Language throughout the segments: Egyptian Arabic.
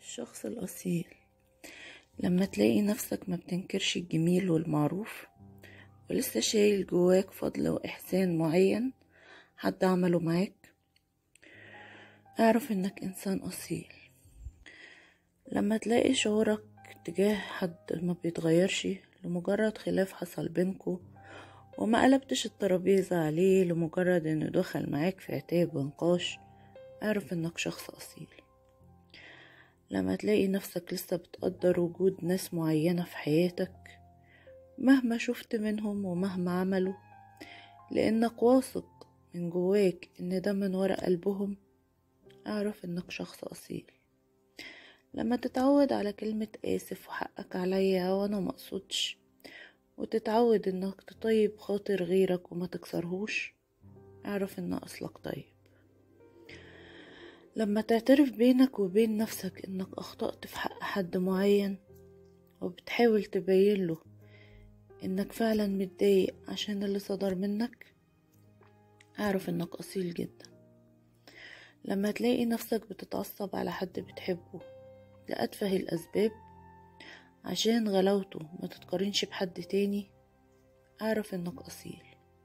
الشخص الأصيل لما تلاقي نفسك ما بتنكرش الجميل والمعروف ولسه شايل جواك فضل وإحسان معين حد عمله معاك اعرف انك انسان أصيل لما تلاقي شعورك تجاه حد ما بيتغيرش لمجرد خلاف حصل بينكو وما قلبتش الترابيزة عليه لمجرد انه دخل معاك في عتاب ونقاش اعرف انك شخص أصيل لما تلاقي نفسك لسه بتقدر وجود ناس معينة في حياتك مهما شفت منهم ومهما عملوا لأنك واثق من جواك إن ده من ورا قلبهم اعرف إنك شخص أصيل لما تتعود على كلمة آسف وحقك عليا وأنا مقصودش وتتعود إنك تطيب خاطر غيرك وما تكسرهوش اعرف إن أصلك طيب لما تعترف بينك وبين نفسك انك اخطأت في حق حد معين وبتحاول تبينله انك فعلا متضايق عشان اللي صدر منك اعرف انك اصيل جدا لما تلاقي نفسك بتتعصب على حد بتحبه لأتفه الأسباب عشان غلاوته ما تتقارنش بحد تاني اعرف انك أصيل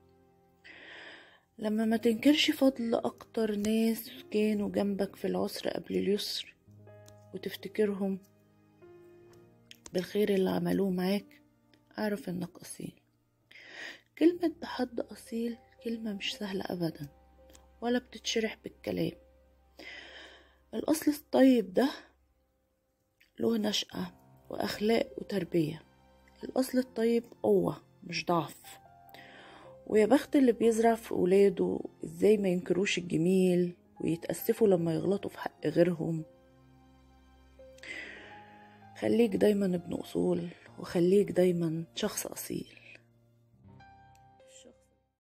لما ما تنكرش فضل أكتر ناس كانوا جنبك في العسر قبل اليسر وتفتكرهم بالخير اللي عملوه معاك اعرف انك أصيل كلمة حد أصيل كلمة مش سهلة أبدا ولا بتتشرح بالكلام الأصل الطيب ده له نشأة وأخلاق وتربية الأصل الطيب قوة مش ضعف ويا بخت اللي بيزرع في ولاده ازاي ما ينكروش الجميل ويتأسفوا لما يغلطوا في حق غيرهم خليك دايما ابن أصول وخليك دايما شخص أصيل